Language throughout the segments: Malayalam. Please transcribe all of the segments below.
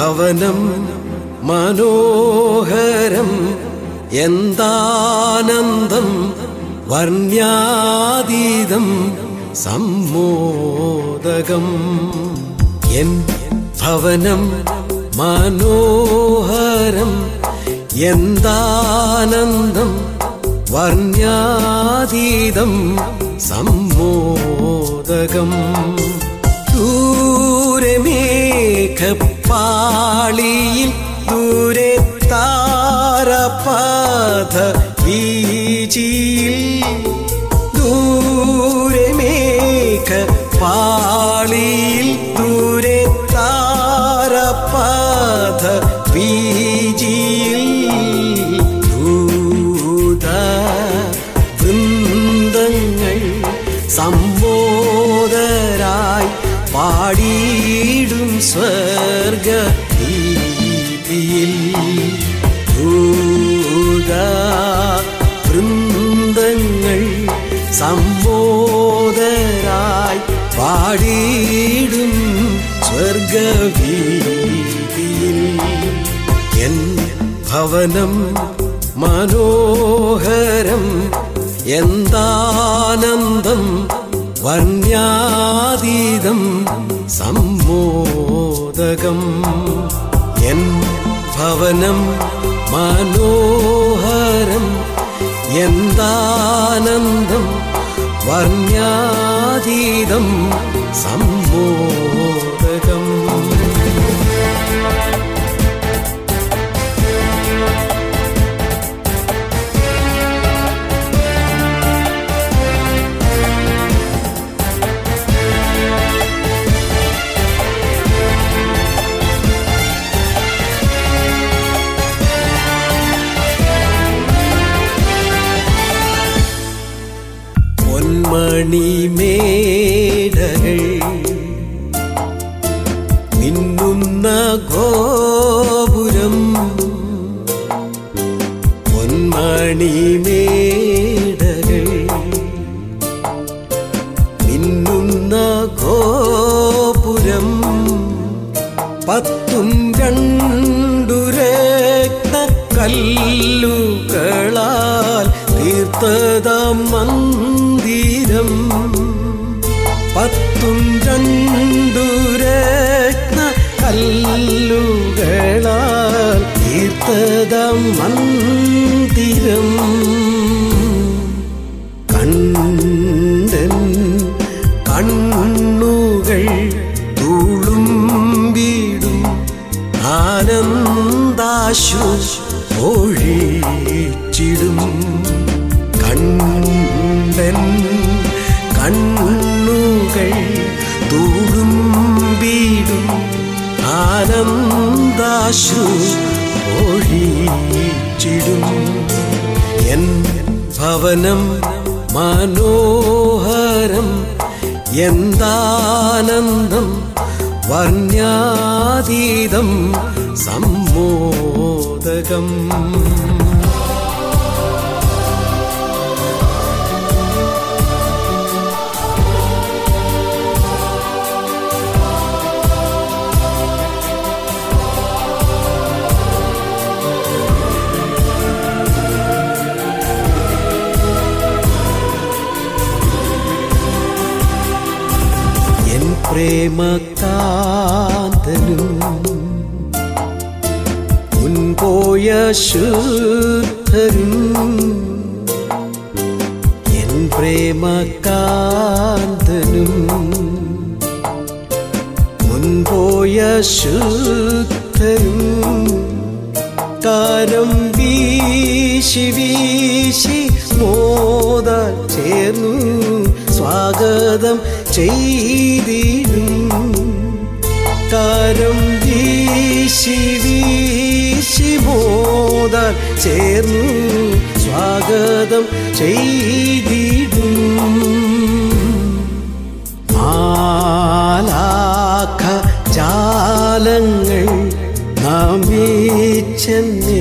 ഭവനം മനോഹരം എന്താനന്ദം വർണ്യാതീതം സമ്മോദകം എൻ ഭവനം മനോഹരം എന്താനന്ദം വർണ്യാതീതം സമ്മോദകം ദൂരെ മേഘപ്പാളിയിൽ ദൂരെ താരപാത വീചിയിൽ ദൂരെ മേഘപ്പാളിയിൽ ദൂരെ താരപാത വീചിയിൽ ദൂത വൃന്ദങ്ങൾ സമ്മോദരായി പാടിയിടും സ്വർഗ ഭൂത വൃന്ദങ്ങൾ സമ്മോദരായി പാടിയിടും സ്വർഗവീതിയിൽ എൻ ഭവനം മനോഹരം എന്താനന്ദം വർണ്യാതീതം സമ്മോദകം എൻ ഭവനം മനോഹരം എന്താനന്ദം വർണ്യാതീതം സമ്മോദകം പൊന്മണിമേടകൾ മിന്നുന്ന ഗോപുരം പൊന്മണിമേടകൾ മിന്നുന്ന ഗോപുരം പത്തും രണ്ടു രക്ത കല്ലുകളാൽ തീർത്തത മന്ദിരം പത്തും രണ്ടു രത്ന കല്ലുകളാൽ തീർത്തത മന്ദിരം കണ്ടൻ കണ്ണുകൾ തുളുമ്പിടും ആനന്ദാശു ഒഴിച്ചിടും കണ്ടൻ കണ്ണുകൾ തുളുമ്പിടും ആനന്ദാശു ഒഴിച്ചിടും എൻ ഭവനം മനോഹരം എന്താനന്ദം വർണ്യാതീതം സമ്മോദകം എൻ പ്രേമകാന്തനും മുൻപോയ ശുദ്ധരും എൻ പ്രേമകാന്തനും മുൻപോയ ശുദ്ധരും കാരം വീശി വീശി മോദ ചേർന്നു സ്വാഗതം ചെയ്തിടും കാരം വീശി വീശി മോദ ചേർന്നു സ്വാഗതം ചെയ്തിടും മാലാഖ ജാലങ്ങൾ നമിച്ചെന്നെ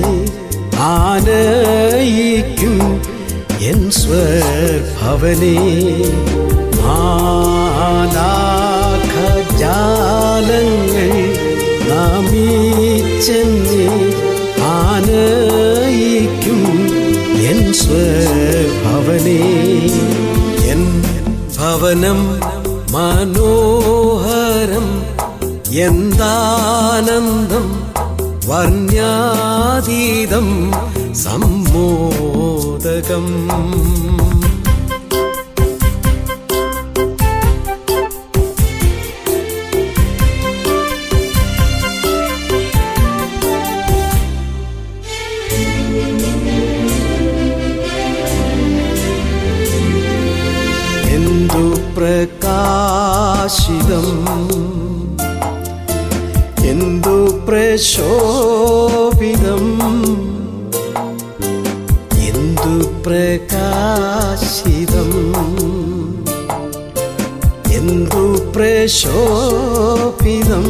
ആനയിക്കും എൻ സ്വഭവനെ മാലാഖ ജാലങ്ങൾ നമീ ചെന്ന് ആനയിക്കും എൻ സ്വഭവനേ എൻ ഭവനം മനോഹരം എന്താനന്ദം വർണ്യാതീതം സമ്മോദകം എന്തു പ്രകാശിതം എന്തു പ്രശോഭിതം എന്തു പ്രകാശിതം എന്തു പ്രശോഭിതം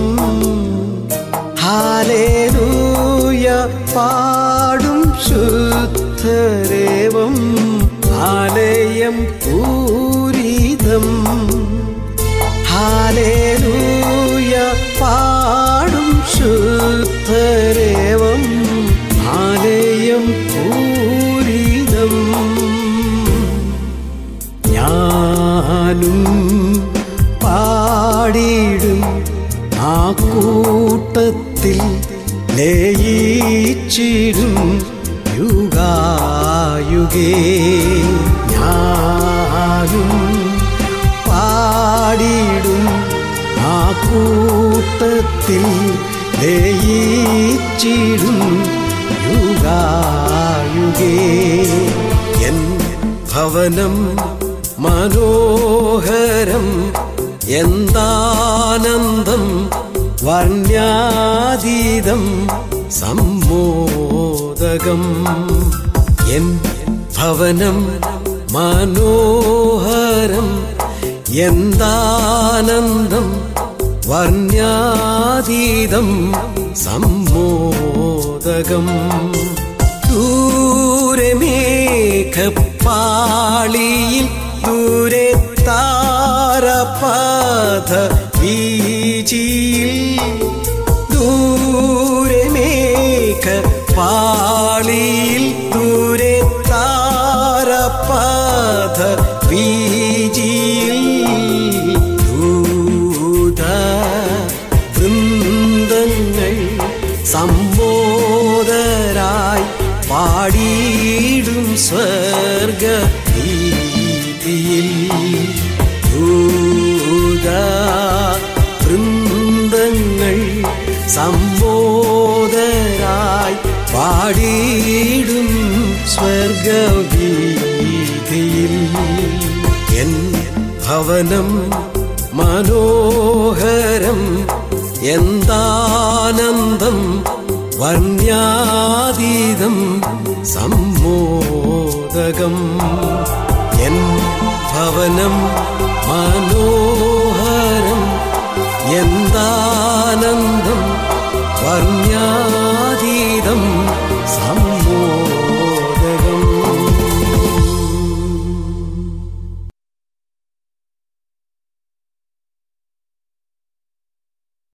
ഹാലേലൂയ പാടും ശുദ്ധരേവം ആലയം പൂരിതം ഹാലേലൂയ പാടും ശുദ്ധരേവം ആലയം പൂരിതം ഞാനും പാടിയിടും ആ കൂട്ടത്തിൽ ലയിച്ചിടും യുഗായുഗേ ഞാനും പാടിയിടും ആ കൂട്ടത്തിൽ ലയിച്ചിടും യുഗായുഗേ എൻ ഭവനം മനോഹരം എന്താനന്ദം വർണ്യാതീതം സമ്മോദകം എൻ ഭവനം മനോഹരം എന്താനന്ദം വർണ്യാതീതം സമ്മോദകം ദൂരെ മേഘപ്പാളിയിൽ ദൂരെ താരപാത വീചിയിൽ ദൂരെ മേഘപ്പാളിയിൽ ദൂരെ താരപാത വീചിയിൽ ദൂത വൃന്ദങ്ങൾ സമ്മോദരായി പാടിയിടും സ്വർഗ രീതിയിൽ ദൂത വൃന്ദങ്ങൾ സമ്മോദരായി പാടിയിടും സ്വർഗവീതിയിൽ എൻ ഭവനം മനോഹരം എന്താനന്ദം വർണ്യാതീതം സമ്മോദകം എൻ ഭവനം മനോഹരം